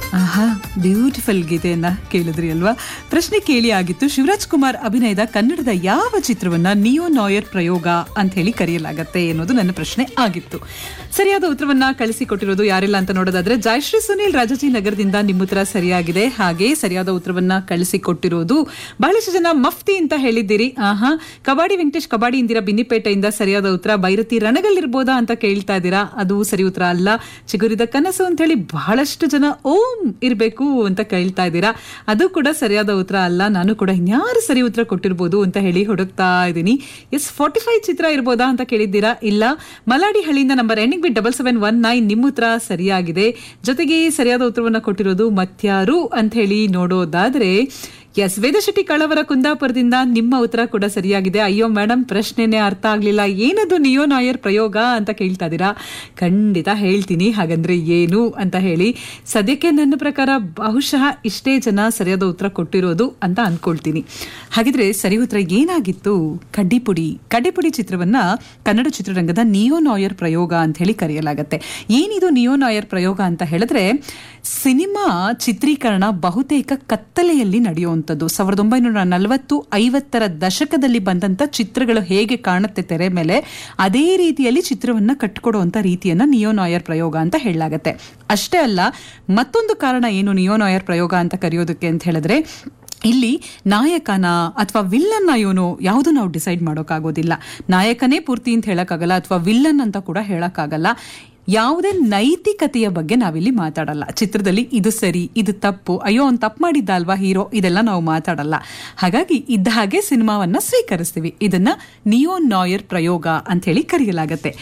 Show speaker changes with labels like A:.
A: ಆಹಾ ಬ್ಯೂಟಿಫುಲ್ ಗೀತೆಯನ್ನ ಕೇಳಿದ್ರಿ ಅಲ್ವಾ ಪ್ರಶ್ನೆ ಕೇಳಿ ಆಗಿತ್ತು ಶಿವರಾಜ್ ಕುಮಾರ್ ಅಭಿನಯದ ಕನ್ನಡದ ಯಾವ ಚಿತ್ರವನ್ನ ನಿಯೋ ನಾಯರ್ ಪ್ರಯೋಗ ಅಂತ ಹೇಳಿ ಕರೆಯಲಾಗತ್ತೆ ಎನ್ನುವುದು ನನ್ನ ಪ್ರಶ್ನೆ ಆಗಿತ್ತು ಸರಿಯಾದ ಉತ್ತರವನ್ನ ಕಳಿಸಿಕೊಟ್ಟಿರೋದು ಯಾರೆಲ್ಲ ಅಂತ ನೋಡೋದಾದ್ರೆ ಜಯಶ್ರೀ ಸುನೀಲ್ ರಾಜಾಜಿ ನಗರದಿಂದ ನಿಮ್ಮ ಉತ್ತರ ಸರಿಯಾಗಿದೆ ಹಾಗೆ ಸರಿಯಾದ ಉತ್ತರವನ್ನ ಕಳಿಸಿಕೊಟ್ಟಿರೋದು ಬಹಳಷ್ಟು ಜನ ಮಫ್ತಿ ಅಂತ ಹೇಳಿದ್ದೀರಿ ಆಹಾ ಕಬಾಡಿ ವೆಂಕಟೇಶ್ ಕಬಾಡಿ ಇಂದಿರಾ ಬಿನ್ನಿಪೇಟೆಯಿಂದ ಸರಿಯಾದ ಉತ್ತರ ಬೈರತಿ ರಣಗಲ್ ಇರ್ಬೋದಾ ಅಂತ ಕೇಳ್ತಾ ಇದ್ದೀರಾ ಅದು ಸರಿ ಉತ್ತರ ಅಲ್ಲ ಚಿಗುರಿದ ಕನಸು ಅಂತ ಹೇಳಿ ಬಹಳಷ್ಟು ಜನ ಓಂ ಇರಬೇಕು ಅಂತ ಕೇಳ್ತಾ ಇದ್ದೀರಾ ಅದು ಕೂಡ ಸರಿಯಾದ ಉತ್ತರ ಅಲ್ಲ ನಾನು ಕೂಡ ಇನ್ಯಾರು ಸರಿ ಉತ್ತರ ಕೊಟ್ಟಿರ್ಬೋದು ಅಂತ ಹೇಳಿ ಹುಡುಕ್ತಾ ಇದ್ದೀನಿ ಎಸ್ ಫಾರ್ಟಿ ಫೈವ್ ಚಿತ್ರ ಇರ್ಬೋದಾ ಅಂತ ಕೇಳಿದ್ದೀರಾ ಇಲ್ಲ ಮಲಾಡಿ ಹಳ್ಳಿಯಿಂದ number ending with double seven one nine ನಿಮ್ಮ ಉತ್ತರ ಸರಿಯಾಗಿದೆ ಜೊತೆಗೆ ಸರಿಯಾದ ಉತ್ತರವನ್ನ ಕೊಟ್ಟಿರೋದು ಮತ್ಯಾರು ಅಂತ ಹೇಳಿ ನೋಡೋದಾದ್ರೆ ಎಸ್ ವೇದಶೆಟ್ಟಿ ಕಳವರ ಕುಂದಾಪುರದಿಂದ ನಿಮ್ಮ ಉತ್ತರ ಕೂಡ ಸರಿಯಾಗಿದೆ ಅಯ್ಯೋ ಮೇಡಮ್ ಪ್ರಶ್ನೆನೇ ಅರ್ಥ ಆಗ್ಲಿಲ್ಲ ಏನದು ನಿಯೋ ನಾಯರ್ ಪ್ರಯೋಗ ಅಂತ ಕೇಳ್ತಾ ಇದ್ದೀರಾ ಖಂಡಿತ ಹೇಳ್ತೀನಿ ಹಾಗಂದ್ರೆ ಏನು ಅಂತ ಹೇಳಿ ಸದ್ಯಕ್ಕೆ ನನ್ನ ಪ್ರಕಾರ ಬಹುಶಃ ಇಷ್ಟೇ ಜನ ಸರಿಯಾದ ಉತ್ತರ ಕೊಟ್ಟಿರೋದು ಅಂತ ಅನ್ಕೊಳ್ತೀನಿ ಹಾಗಿದ್ರೆ ಸರಿ ಉತ್ತರ ಏನಾಗಿತ್ತು ಕಡ್ಡಿಪುಡಿ ಕಡ್ಡಿಪುಡಿ ಚಿತ್ರವನ್ನ ಕನ್ನಡ ಚಿತ್ರರಂಗದ ನಿಯೋ ನಾಯರ್ ಪ್ರಯೋಗ ಅಂತ ಹೇಳಿ ಕರೆಯಲಾಗತ್ತೆ ಏನಿದು ನಿಯೋ ನಾಯರ್ ಪ್ರಯೋಗ ಅಂತ ಹೇಳಿದ್ರೆ ಸಿನಿಮಾ ಚಿತ್ರೀಕರಣ ಬಹುತೇಕ ಕತ್ತಲೆಯಲ್ಲಿ ನಡೆಯುವಂಥದ್ದು ಸಾವಿರದ ಒಂಬೈನೂರ ನಲವತ್ತು ಐವತ್ತರ ದಶಕದಲ್ಲಿ ಬಂದಂತ ಚಿತ್ರಗಳು ಹೇಗೆ ಕಾಣುತ್ತೆ ತೆರೆ ಮೇಲೆ ಅದೇ ರೀತಿಯಲ್ಲಿ ಚಿತ್ರವನ್ನ ಕಟ್ಕೊಡುವಂತ ರೀತಿಯನ್ನ ನಿಯೋ ನಾಯರ್ ಪ್ರಯೋಗ ಅಂತ ಹೇಳಲಾಗತ್ತೆ ಅಷ್ಟೇ ಅಲ್ಲ ಮತ್ತೊಂದು ಕಾರಣ ಏನು ನಿಯೋ ನಾಯರ್ ಪ್ರಯೋಗ ಅಂತ ಕರೆಯೋದಕ್ಕೆ ಅಂತ ಹೇಳಿದ್ರೆ ಇಲ್ಲಿ ನಾಯಕನ ಅಥವಾ ವಿಲ್ಲನ್ನ ಇವನು ಯಾವುದು ನಾವು ಡಿಸೈಡ್ ಮಾಡೋಕ್ಕಾಗೋದಿಲ್ಲ ನಾಯಕನೇ ಪೂರ್ತಿ ಅಂತ ಹೇಳಕ್ಕಾಗಲ್ಲ ಅಥವಾ ವಿಲ್ಲನ್ ಅಂತ ಕೂಡ ಹೇಳಕ್ಕಾಗಲ್ಲ ಯಾವುದೇ ನೈತಿಕತೆಯ ಬಗ್ಗೆ ನಾವಿಲ್ಲಿ ಮಾತಾಡಲ್ಲ ಚಿತ್ರದಲ್ಲಿ ಇದು ಸರಿ ಇದು ತಪ್ಪು ಅಯ್ಯೋ ಅವ್ನು ತಪ್ಪು ಮಾಡಿದ್ದ ಅಲ್ವಾ ಹೀರೋ ಇದೆಲ್ಲ ನಾವು ಮಾತಾಡಲ್ಲ ಹಾಗಾಗಿ ಇದ್ದ ಹಾಗೆ ಸಿನಿಮಾವನ್ನ ಸ್ವೀಕರಿಸ್ತೀವಿ ಇದನ್ನ ನಿಯೋ ನಾಯರ್ ಪ್ರಯೋಗ ಅಂತ ಹೇಳಿ ಕರೆಯಲಾಗತ್ತೆ